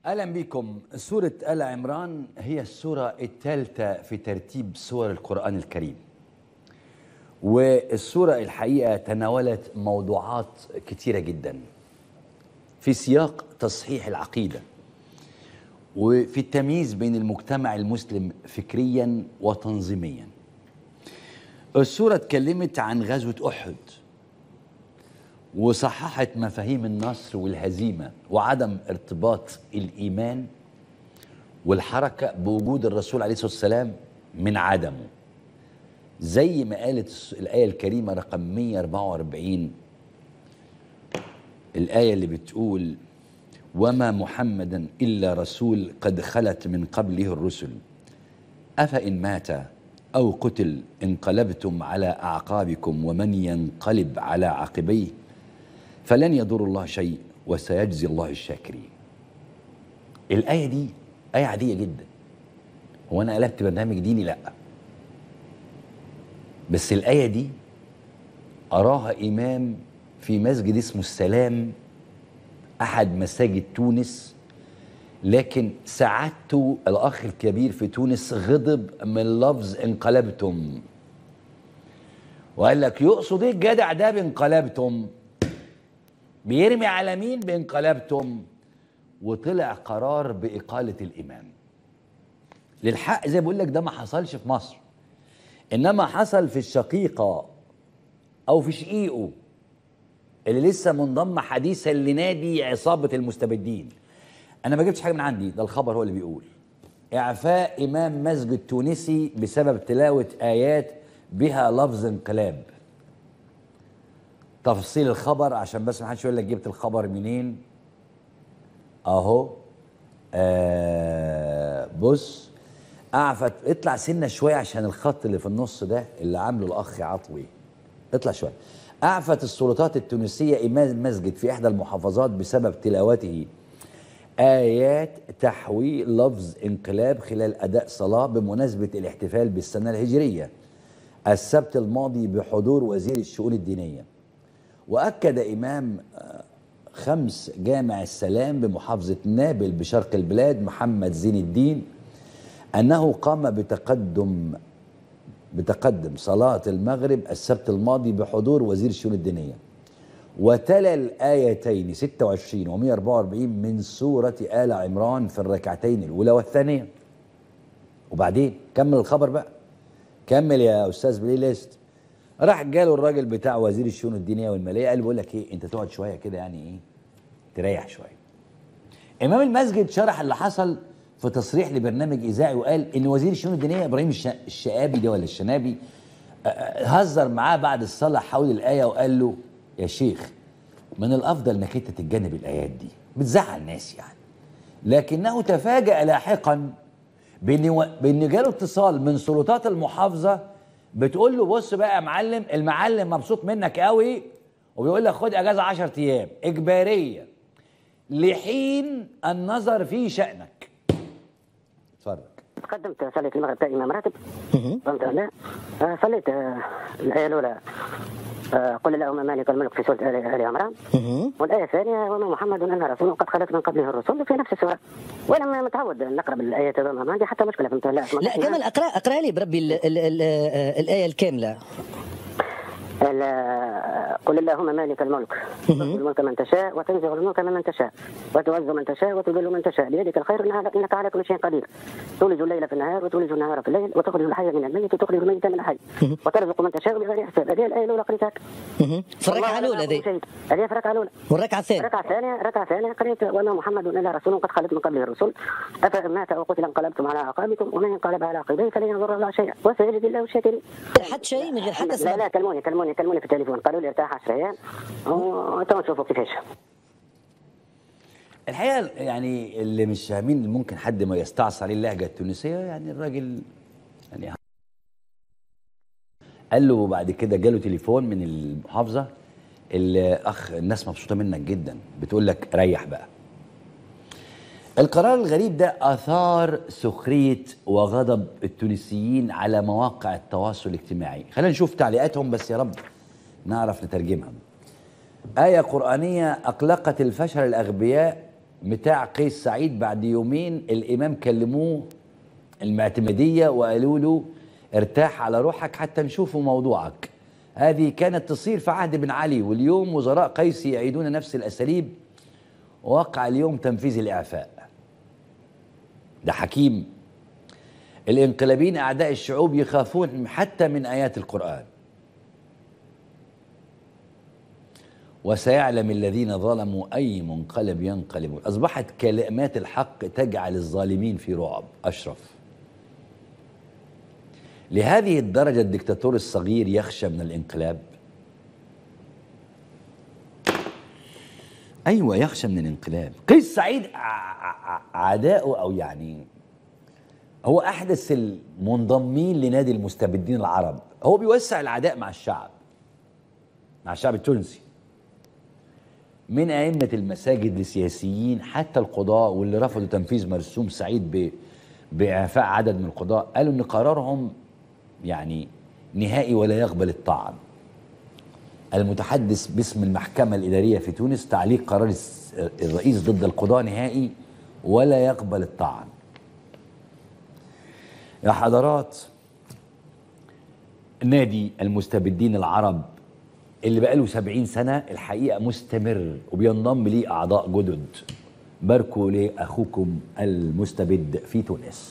اهلا بكم سوره ال عمران هي السوره الثالثه في ترتيب سور القران الكريم والسوره الحقيقه تناولت موضوعات كتيره جدا في سياق تصحيح العقيده وفي التمييز بين المجتمع المسلم فكريا وتنظيميا السوره اتكلمت عن غزوه احد وصححت مفاهيم النصر والهزيمه وعدم ارتباط الايمان والحركه بوجود الرسول عليه الصلاه والسلام من عدمه زي ما قالت الايه الكريمه رقم 144 الايه اللي بتقول وما محمدا الا رسول قد خلت من قبله الرسل افان مات او قتل انقلبتم على اعقابكم ومن ينقلب على عقبيه فلن يضر الله شيء وسيجزي الله الشاكرين الآية دي آية عادية جدا هو أنا قلبت برنامج ديني لأ بس الآية دي أراها إمام في مسجد اسمه السلام أحد مساجد تونس لكن سعادته الأخ الكبير في تونس غضب من لفظ انقلبتم وقال لك يقصد ايه الجدع ده بانقلبتم بيرمي على مين بانقلبتم وطلع قرار بإقالة الإمام للحق زي بقول لك ده ما حصلش في مصر إنما حصل في الشقيقة أو في شقيقه اللي لسه منضم حديثا لنادي عصابة المستبدين أنا ما جبتش حاجة من عندي ده الخبر هو اللي بيقول إعفاء إمام مسجد تونسي بسبب تلاوة آيات بها لفظ انقلاب تفصيل الخبر عشان بس ما حدش يقول لك جبت الخبر منين اهو آه بص اعفت اطلع سنه شويه عشان الخط اللي في النص ده اللي عامله الاخ عطوي اطلع شويه اعفت السلطات التونسيه امام مسجد في احدى المحافظات بسبب تلاوته ايات تحوي لفظ انقلاب خلال اداء صلاه بمناسبه الاحتفال بالسنه الهجريه السبت الماضي بحضور وزير الشؤون الدينيه واكد امام خمس جامع السلام بمحافظه نابل بشرق البلاد محمد زين الدين انه قام بتقدم بتقدم صلاه المغرب السبت الماضي بحضور وزير الشؤون الدينيه وتلا الايتين 26 و 144 من سوره ال عمران في الركعتين الاولى والثانيه وبعدين كمل الخبر بقى كمل يا استاذ بلاي ليست راح جاله الراجل بتاع وزير الشؤون الدينيه والماليه قال بقول لك ايه انت تقعد شويه كده يعني ايه تريح شويه امام المسجد شرح اللي حصل في تصريح لبرنامج اذاعي وقال ان وزير الشؤون الدينيه ابراهيم الشقابي ده ولا الشنابي هزر معاه بعد الصلاه حول الايه وقال له يا شيخ من الافضل انك انت تتجنب الايات دي بتزعل الناس يعني لكنه تفاجأ لاحقا بان و... بان جاله اتصال من سلطات المحافظه بتقول له بص بقى يا معلم المعلم مبسوط منك قوي وبيقول لك خد اجازه 10 ايام اجباريه لحين النظر في شانك اتفرج قدمت صليت المغرب تاعي امام راتب فهمت لا آه صليت آه الايه الاولى آه قل اللهم مالك الملك في سوره ال عمران والايه الثانيه وما محمد الا رسول قد خلت من قبله الرسل في نفس السوره وانا متعود نقرا بالايه هذوما ما عندي حتى مشكله فهمت لا لا كمل اقرا اقرا لي بربي ال ال ال الايه الكامله قل اللهم مالك الملك تؤتي الملك من تشاء وتنزع الملك ممن تشاء وتعز من تشاء وتذل من تشاء بيدك الخير انك على كل شيء قدير تولج الليل في النهار وتولج النهار في الليل وتخرج الحي من الميت وتخرج الميت من الحي وترزق من تشاء بغير حساب هذه الايه الاولى قريتها في الركعه الاولى ذي هذه في الركعه الاولى والركعه الثانيه الركعه الثانيه الركعه الثانيه قريت وما محمد الا رسول قد خلت من قبله الرسل افان مات او قتل انقلبتم على اعقابكم ومن انقلب على عقبيه فلن يضر الله شيئا وسيجزي الله الشاكرين حد شيء من غير حتى لا لا كلموني كلموني كلموني في التليفون قالوا لي ارتاح 10 ايام وتو نشوفوا كيفاش الحقيقه يعني اللي مش فاهمين ممكن حد ما يستعصي عليه اللهجه التونسيه يعني الراجل يعني قال له بعد كده جاله تليفون من المحافظه الاخ الناس مبسوطه منك جدا بتقول لك ريح بقى القرار الغريب ده اثار سخريه وغضب التونسيين على مواقع التواصل الاجتماعي خلينا نشوف تعليقاتهم بس يا رب نعرف نترجمها آية قرآنية أقلقت الفشل الأغبياء بتاع قيس سعيد بعد يومين الامام كلموه المعتمديه وقالوا له ارتاح على روحك حتى نشوف موضوعك هذه كانت تصير في عهد بن علي واليوم وزراء قيس يعيدون نفس الاساليب ووقع اليوم تنفيذ الاعفاء ده حكيم الانقلابيين اعداء الشعوب يخافون حتى من ايات القران وسيعلم الذين ظلموا اي منقلب ينقلبون اصبحت كلمات الحق تجعل الظالمين في رعب اشرف لهذه الدرجه الدكتاتور الصغير يخشى من الانقلاب ايوه يخشى من الانقلاب قيس سعيد ع- ع- عداؤه او يعني هو احدث المنضمين لنادي المستبدين العرب هو بيوسع العداء مع الشعب مع الشعب التونسي من أئمة المساجد لسياسيين حتى القضاء واللي رفضوا تنفيذ مرسوم سعيد ب... بإعفاء عدد من القضاء قالوا إن قرارهم يعني نهائي ولا يقبل الطعن المتحدث باسم المحكمة الإدارية في تونس تعليق قرار الس- الرئيس ضد القضاء نهائي ولا يقبل الطعن يا حضرات نادي المستبدين العرب اللي بقاله سبعين سنة الحقيقة مستمر وبينضم ليه أعضاء جدد باركوا لأخوكم المستبد في تونس